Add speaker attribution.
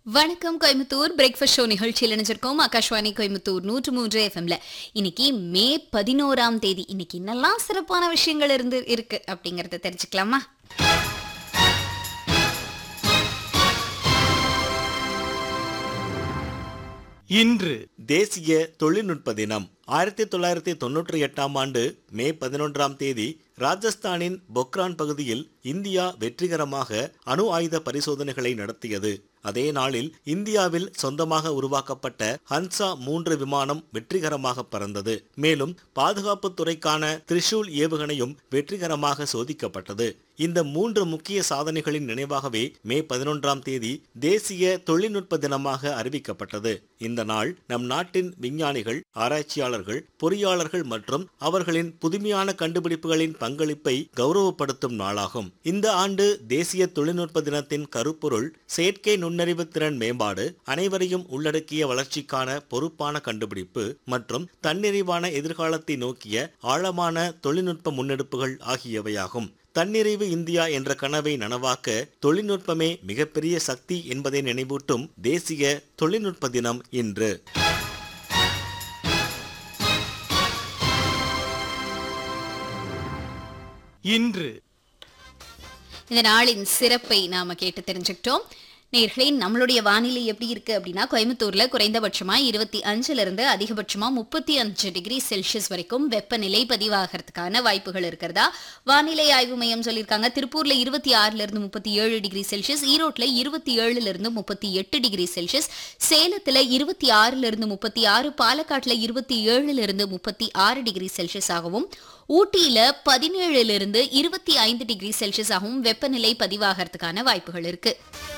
Speaker 1: வணக்கம் Coimbatore breakfast show நிகழ்ச்சியில் இணைஞ்சிருக்கோம் ஆகாஷ்வாணி கோயம்புத்தூர் நூற்று மூன்று எஃப்எம்ல இன்னைக்கு மே பதினோராம் தேதி இன்னைக்கு என்னெல்லாம் சிறப்பான விஷயங்கள் இருந்து இருக்கு அப்படிங்கறத தெரிஞ்சுக்கலாமா
Speaker 2: இன்று
Speaker 3: தேசிய தொழில்நுட்ப தினம் ஆயிரத்தி தொள்ளாயிரத்தி தொன்னூற்றி எட்டாம் ஆண்டு மே பதினொன்றாம் தேதி ராஜஸ்தானின் பொக்ரான் பகுதியில் இந்தியா வெற்றிகரமாக அணு ஆயுத பரிசோதனைகளை நடத்தியது அதே நாளில் இந்தியாவில் சொந்தமாக உருவாக்கப்பட்ட ஹன்சா மூன்று விமானம் வெற்றிகரமாக பறந்தது மேலும் பாதுகாப்பு துறைக்கான திரிஷூல் ஏவுகணையும் வெற்றிகரமாக சோதிக்கப்பட்டது இந்த மூன்று முக்கிய சாதனைகளின் நினைவாகவே மே பதினொன்றாம் தேதி தேசிய தொழில்நுட்ப தினமாக அறிவிக்கப்பட்டது இந்த நாள் நம் நாட்டின் விஞ்ஞானிகள் ஆராய்ச்சியாளர்கள் பொறியாளர்கள் மற்றும் அவர்களின் புதுமையான கண்டுபிடிப்புகளின் பங்களிப்பை கௌரவப்படுத்தும் நாளாகும் இந்த ஆண்டு தேசிய தொழில்நுட்ப தினத்தின் கருப்பொருள் செயற்கை நுண்ணறிவு திறன் மேம்பாடு அனைவரையும் உள்ளடக்கிய வளர்ச்சிக்கான பொறுப்பான கண்டுபிடிப்பு மற்றும் தன்னிறைவான எதிர்காலத்தை நோக்கிய ஆழமான தொழில்நுட்ப முன்னெடுப்புகள் ஆகியவையாகும் தன்னிறைவு இந்தியா என்ற கனவை நனவாக்க தொழில்நுட்பமே மிகப்பெரிய சக்தி என்பதை நினைவூட்டும் தேசிய தொழில்நுட்ப தினம் இன்று
Speaker 2: இன்று
Speaker 1: இந்த நாளின் சிறப்பை நாம கேட்டு தெரிஞ்சுக்கிட்டோம் நேர்களே நம்மளுடைய வானிலை எப்படி இருக்கு அப்படின்னா கோயம்புத்தூர்ல குறைந்தபட்சமா இருபத்தி அஞ்சுல இருந்து அதிகபட்சமா முப்பத்தி அஞ்சு டிகிரி செல்சியஸ் வரைக்கும் வெப்பநிலை பதிவாகிறதுக்கான வாய்ப்புகள் இருக்கிறதா வானிலை ஆய்வு மையம் சொல்லியிருக்காங்க திருப்பூர்ல இருபத்தி ஆறுல இருந்து முப்பத்தி ஏழு டிகிரி செல்சியஸ் ஈரோட்ல இருபத்தி ஏழுல இருந்து முப்பத்தி எட்டு டிகிரி செல்சியஸ் சேலத்துல இருபத்தி ஆறுல இருந்து முப்பத்தி ஆறு பாலக்காட்டுல இருபத்தி ஏழுல இருந்து முப்பத்தி ஆறு டிகிரி செல்சியஸ் ஆகவும் ஊட்டியில பதினேழுல இருந்து இருபத்தி ஐந்து டிகிரி செல்சியஸ் ஆகவும் வெப்பநிலை பதிவாகிறதுக்கான வாய்ப்புகள் இருக்கு